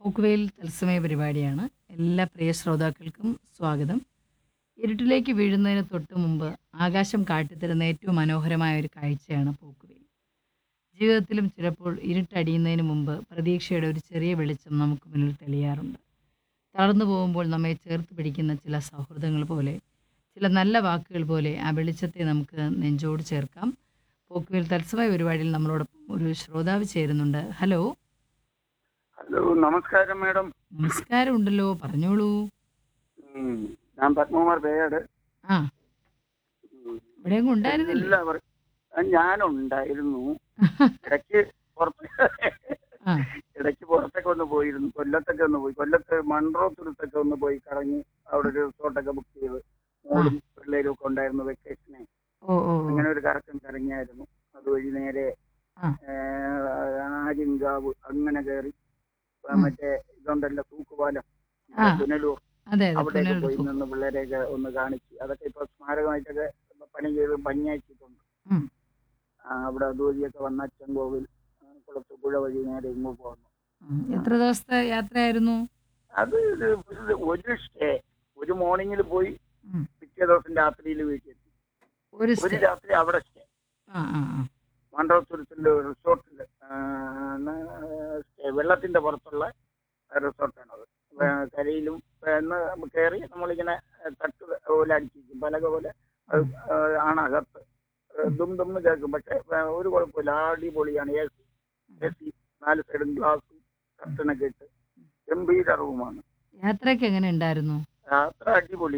പോക്കുവെയിൽ തത്സമയ പരിപാടിയാണ് എല്ലാ പ്രിയ ശ്രോതാക്കൾക്കും സ്വാഗതം ഇരുട്ടിലേക്ക് വീഴുന്നതിന് തൊട്ട് മുമ്പ് ആകാശം കാട്ടിത്തരുന്ന ഏറ്റവും മനോഹരമായ ഒരു കാഴ്ചയാണ് പോക്കുവെയിൽ ജീവിതത്തിലും ചിലപ്പോൾ ഇരുട്ടടിയുന്നതിന് മുമ്പ് പ്രതീക്ഷയുടെ ഒരു ചെറിയ വെളിച്ചം നമുക്ക് മുന്നിൽ തെളിയാറുണ്ട് തളർന്നു പോകുമ്പോൾ നമ്മെ ചേർത്ത് പിടിക്കുന്ന ചില സൗഹൃദങ്ങൾ പോലെ ചില നല്ല വാക്കുകൾ പോലെ ആ വെളിച്ചത്തെ നമുക്ക് നെഞ്ചോട് ചേർക്കാം പോക്കുവെയിൽ തത്സമയ പരിപാടിയിൽ നമ്മളോടൊപ്പം ഒരു ശ്രോതാവ് ചേരുന്നുണ്ട് ഹലോ ഹലോ നമസ്കാരം മാഡം നമസ്കാരം ഉണ്ടല്ലോ പറഞ്ഞോളൂ ഉം, ഞാൻ പത്മകുമാർ പേയാട് ആ ഇവിടെയെങ്കിലും ഉണ്ടായിരുന്നില്ല എല്ലാവരും ആ, ഞാനുണ്ടായിരുന്നു ഇടയ്ക്ക് പുറത്ത് ആ ഇടയ്ക്ക് പുറത്തൊക്കെ ഒന്ന് പോയിരുന്നു കൊല്ലത്തൊക്കെ ഒന്ന് പോയി കൊല്ലത്ത് മൺട്രോത്തുരുത്തൊക്കെ ഒന്ന് പോയി കറങ്ങി അവിടെ ഒരു റിസോർട്ടൊക്കെ ബുക്ക് ചെയ്ത് മോളും പിള്ളേരും ഒക്കെ ഉണ്ടായിരുന്നു വെക്കേഷനെ ഓ ഓ ഓ. അങ്ങനെ ഒരു കറക്കം കറങ്ങിയായിരുന്നു അതുവഴി നേരെ ആ. ആര്യങ്കാവ് അങ്ങനെ കയറി ആ, ഉം. മറ്റേ ഇതുണ്ടല്ലോ തൂക്കുപാലം ആ. പുനലൂർ അതെ അതെ അവിടെയൊക്കെ പോയി പുനരെടുത്തു നിന്ന് പിള്ളേരെയൊക്കെ ഒന്ന് കാണിച്ച് അതൊക്കെ ഇപ്പൊ സ്മാരകമായിട്ടൊക്കെ പണി ചെയ്ത് ഭംഗിയാക്കിയിട്ടുണ്ട് ഉം. ആ, അവിടെ അതുവഴിയൊക്കെ വന്ന അച്ചൻകോവിൽ ആ, കുളത്തുപുഴ വഴി നേരെ ഇങ്ങ് പോകുന്നു ഉം. എത്ര ദിവസത്തെ യാത്രയായിരുന്നു അത് ഇത് ഒരു ഒരു സ്റ്റേ ഒരു മോർണിംഗിൽ പോയി ഉം. പിറ്റേ ദിവസം രാത്രിയിൽ വീട്ടിൽ എത്തി ഒരു ഒരു സ്റ്റേ രാത്രി അവിടെ സ്റ്റേ ആ ആ ആ. മണ്ഡലത്തുരത്തിലെ റിസോർട്ടിൽ സ്റ്റേ വെള്ളത്തിന്റെ പുറത്തുള്ള റിസോർട്ടാണത് കരയിലും എന്ന് കയറി നമ്മളിങ്ങനെ തട്ട് പോലെ അടിച്ചിരിക്കും പലക പോലെ അത് ആണ് അകത്ത് ദും ദും എന്ന് കേൾക്കും പക്ഷെ ഒരു കുഴപ്പമില്ല അടിപൊളിയാണ് എ സി എ സി നാല് സൈഡും ഗ്ലാസും കർട്ടനൊക്കെ ഇട്ട് ഗംഭീര റൂമാണ് യാത്രയ്ക്ക് എങ്ങനെ ഉണ്ടായിരുന്നു യാത്ര അടിപൊളി